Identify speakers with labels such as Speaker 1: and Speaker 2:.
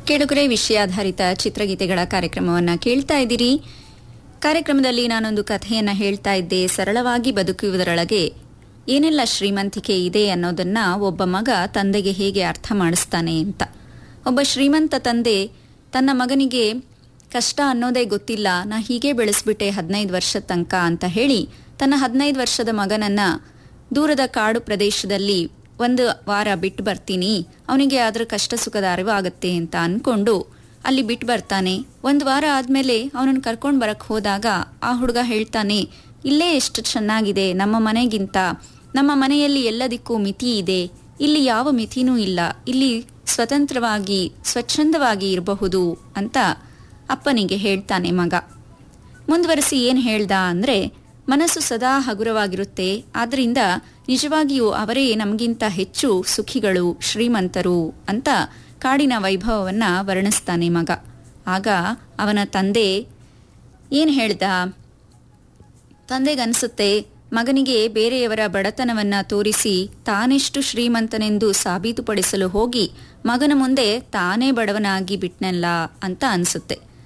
Speaker 1: ಕೇಳುಗರೆ ವಿಷಯಾಧಾರಿತ ಚಿತ್ರಗೀತೆಗಳ ಕಾರ್ಯಕ್ರಮವನ್ನು ಕೇಳ್ತಾ ಇದ್ದೀರಿ ಕಾರ್ಯಕ್ರಮದಲ್ಲಿ ನಾನೊಂದು ಕಥೆಯನ್ನ ಹೇಳ್ತಾ ಇದ್ದೆ ಸರಳವಾಗಿ ಬದುಕುವುದರೊಳಗೆ ಏನೆಲ್ಲ ಶ್ರೀಮಂತಿಕೆ ಇದೆ ಅನ್ನೋದನ್ನ ಒಬ್ಬ ಮಗ ತಂದೆಗೆ ಹೇಗೆ ಅರ್ಥ ಮಾಡಿಸ್ತಾನೆ ಅಂತ ಒಬ್ಬ ಶ್ರೀಮಂತ ತಂದೆ ತನ್ನ ಮಗನಿಗೆ ಕಷ್ಟ ಅನ್ನೋದೇ ಗೊತ್ತಿಲ್ಲ ನಾ ಹೀಗೆ ಬೆಳೆಸ್ಬಿಟ್ಟೆ ಹದಿನೈದು ವರ್ಷದ ತನಕ ಅಂತ ಹೇಳಿ ತನ್ನ ಹದಿನೈದು ವರ್ಷದ ಮಗನನ್ನ ದೂರದ ಕಾಡು ಪ್ರದೇಶದಲ್ಲಿ ಒಂದು ವಾರ ಬಿಟ್ಟು ಬರ್ತೀನಿ ಅವನಿಗೆ ಅದರ ಕಷ್ಟ ಸುಖದ ಅರಿವು ಆಗುತ್ತೆ ಅಂತ ಅನ್ಕೊಂಡು ಅಲ್ಲಿ ಬಿಟ್ಟು ಬರ್ತಾನೆ ಒಂದು ವಾರ ಆದ್ಮೇಲೆ ಅವನನ್ನು ಕರ್ಕೊಂಡು ಬರಕ್ ಹೋದಾಗ ಆ ಹುಡುಗ ಹೇಳ್ತಾನೆ ಇಲ್ಲೇ ಎಷ್ಟು ಚೆನ್ನಾಗಿದೆ ನಮ್ಮ ಮನೆಗಿಂತ ನಮ್ಮ ಮನೆಯಲ್ಲಿ ಎಲ್ಲದಕ್ಕೂ ಮಿತಿ ಇದೆ ಇಲ್ಲಿ ಯಾವ ಮಿತಿನೂ ಇಲ್ಲ ಇಲ್ಲಿ ಸ್ವತಂತ್ರವಾಗಿ ಸ್ವಚ್ಛಂದವಾಗಿ ಇರಬಹುದು ಅಂತ ಅಪ್ಪನಿಗೆ ಹೇಳ್ತಾನೆ ಮಗ ಮುಂದುವರಿಸಿ ಏನ್ ಹೇಳ್ದ ಅಂದ್ರೆ ಮನಸ್ಸು ಸದಾ ಹಗುರವಾಗಿರುತ್ತೆ ಆದ್ರಿಂದ ನಿಜವಾಗಿಯೂ ಅವರೇ ನಮಗಿಂತ ಹೆಚ್ಚು ಸುಖಿಗಳು ಶ್ರೀಮಂತರು ಅಂತ ಕಾಡಿನ ವೈಭವವನ್ನ ವರ್ಣಿಸ್ತಾನೆ ಮಗ ಆಗ ಅವನ ತಂದೆ ಏನ್ ಹೇಳ್ದ ತಂದೆಗನ್ಸುತ್ತೆ ಮಗನಿಗೆ ಬೇರೆಯವರ ಬಡತನವನ್ನ ತೋರಿಸಿ ತಾನೆಷ್ಟು ಶ್ರೀಮಂತನೆಂದು ಸಾಬೀತುಪಡಿಸಲು ಹೋಗಿ ಮಗನ ಮುಂದೆ ತಾನೇ ಬಡವನಾಗಿ ಬಿಟ್ನಲ್ಲ ಅಂತ ಅನ್ಸುತ್ತೆ